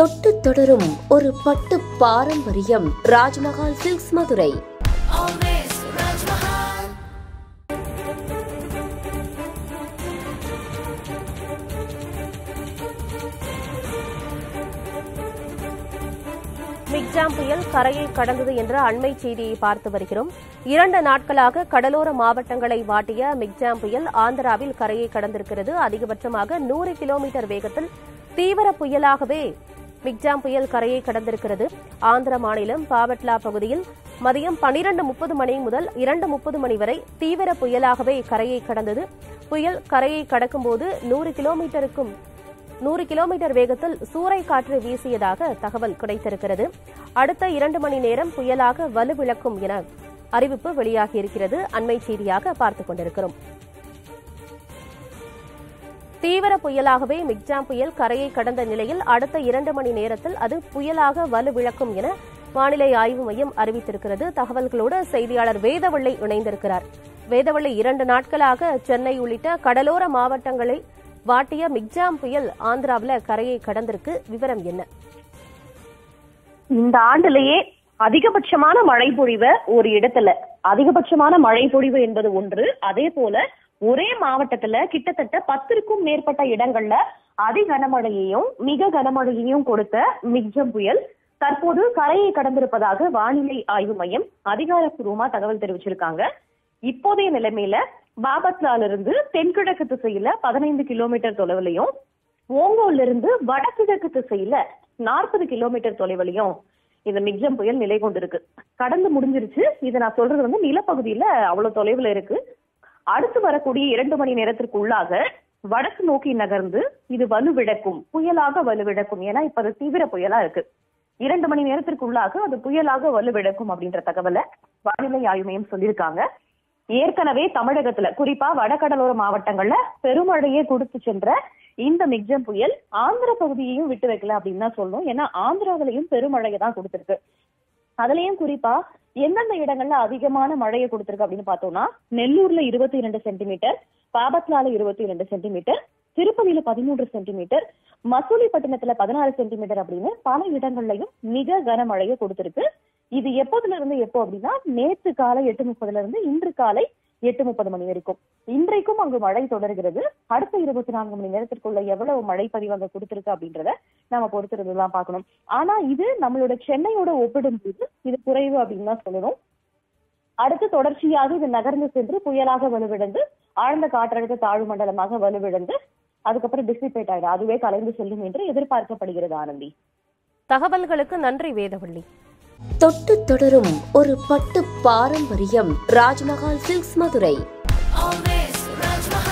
தொட்டு தொடரும் ஒரு பட்டு பாரம்பரியம் Raj Mahal silks Madurai Always Raj Mahal. Michaung புயல் கரையை கடந்தது என்ற அண்மை செய்தியை பார்த்து வருகிறோம் இரண்டு நாட்களாக கடலோர மாவட்டங்களை வாட்டிய மிக்ஜாம் புயல் ஆந்திராவில் கரையை கடந்திருக்கிறது அதிகபட்சமாக நூறு கிலோமீட்டர் வேகத்தில் தீவிர புயலாகவே மிக்ஜாம் புயல் கரையை கடந்திருக்கிறது ஆந்திர மாநிலம் பாவட்லா பகுதியில் மதியம் பனிரெண்டு முப்பது மணி முதல் இரண்டு முப்பது மணி வரை தீவிர புயலாகவே கரையை கடந்தது புயல் கரையை கடக்கும்போது நூறு கிலோமீட்டருக்கும் நூறு கிலோமீட்டர் வேகத்தில் சூறை காற்று வீசியதாக தகவல் கிடைத்திருக்கிறது அடுத்த இரண்டு மணி நேரம் புயலாக வலுவிழக்கும் என அறிவிப்பு வெளியாகியிருக்கிறது அண்மை செய்தியாக பார்த்துக் கொண்டிருக்கிறோம் தீவிர புயலாகவே மிக்ஜாம் புயல் கரையை கடந்த நிலையில் அடுத்த இரண்டு மணி நேரத்தில் அது புயலாக வலுவிழக்கும் என வானிலை ஆய்வு மையம் அறிவித்திருக்கிறது தகவல்களோடு செய்தியாளர் வேதவள்ளி இணைந்திருக்கிறார் வேதவள்ளி இரண்டு நாட்களாக சென்னை உள்ளிட்ட கடலோர மாவட்டங்களை வாட்டிய மிக்ஜாம் புயல் ஆந்திராவில் கரையை கடந்திருக்கு விவரம் என்ன இந்த ஆண்டுலயே அதிகபட்சமான மழை பொழிவு ஒரு இடத்துல அதிகபட்சமான மழை பொழிவு என்பது ஒன்று அதே போல ஒரே மாவட்டத்துல கிட்டத்தட்ட பத்திற்கும் மேற்பட்ட இடங்கள்ல அதி கனமழையையும் மிக கனமழையையும் கொடுத்த மிக்ஜம் புயல் தற்போது கரையை கடந்திருப்பதாக வானிலை ஆய்வு மையம் அதிகாரப்பூர்வமா தகவல் தெரிவிச்சிருக்காங்க இப்போதைய நிலைமையில பாபத்லால இருந்து தென்கிழக்கு திசையில பதினைந்து கிலோமீட்டர் தொலைவிலையும் ஓங்கோல்ல இருந்து வடகிழக்கு திசையில நாற்பது கிலோமீட்டர் தொலைவிலையும் இந்த மிக்ஜம் புயல் நிலை கொண்டிருக்கு கடந்து முடிஞ்சிருச்சு இது நான் சொல்றது வந்து நிலப்பகுதியில அவ்வளவு தொலைவுல இருக்கு அடுத்து வரக்கூடிய இரண்டு மணி நேரத்திற்குள்ளாக வடக்கு நோக்கி நகர்ந்து இது வலுவிழக்கும் புயலாக வலுவிழக்கும் ஏன்னா இப்ப அது தீவிர புயலா இருக்கு இரண்டு மணி நேரத்திற்குள்ளாக அது புயலாக வலுவிழக்கும் அப்படின்ற தகவலை வானிலை ஆய்வு மையம் சொல்லியிருக்காங்க ஏற்கனவே தமிழகத்துல குறிப்பா வடகடலோர மாவட்டங்கள்ல பெருமழையே கொடுத்து சென்ற இந்த மிக்ஜம் புயல் ஆந்திர பகுதியையும் விட்டு வைக்கல அப்படின்னு தான் சொல்லணும் ஏன்னா ஆந்திராவிலையும் பெருமழையை தான் கொடுத்திருக்கு அதுலயும் குறிப்பா எந்தெந்த இடங்கள்ல அதிகமான மழையை கொடுத்திருக்கு அப்படின்னு பார்த்தோம்னா நெல்லூர்ல இருபத்தி இரண்டு சென்டிமீட்டர் பாபத்லால இருபத்தி இரண்டு சென்டிமீட்டர் திருப்பதியில பதிமூன்று சென்டிமீட்டர் மசூலிப்பட்டினத்துல பதினாறு சென்டிமீட்டர் அப்படின்னு பல இடங்கள்லயும் மிக கனமழையை கொடுத்திருக்கு இது எப்போதுல இருந்து எப்போ அப்படின்னா நேற்று காலை எட்டு முப்பதுல இருந்து இன்று காலை எட்டு முப்பது மணி வரைக்கும் இன்றைக்கும் அங்கு மழை தொடர்கிறது அடுத்த இருபத்தி நான்கு மணி நேரத்திற்குள்ள எவ்வளவு மழை பதிவு அங்க கொடுத்திருக்கு அப்படின்றத நம்ம பொறுத்திருந்துதான் பார்க்கணும் ஆனா இது நம்மளோட சென்னையோட ஒப்பிடும்போது இது குறைவு அப்படின்னு தான் சொல்லணும் அடுத்து தொடர்ச்சியாக இது நகர்ந்து சென்று புயலாக வலுவிழந்து ஆழ்ந்த காற்றழுத்த தாழ்வு மண்டலமாக வலுவிழந்து அதுக்கப்புறம் டிசிபேட் ஆயிடும் அதுவே கலைந்து செல்லும் என்று எதிர்பார்க்கப்படுகிறது ஆனந்தி தகவல்களுக்கு நன்றி வேதவள்ளி தொட்டு தொடரும் ஒரு பட்டு பாரம்பரியம் Raj Mahal silks Madurai Always Raj Mahal.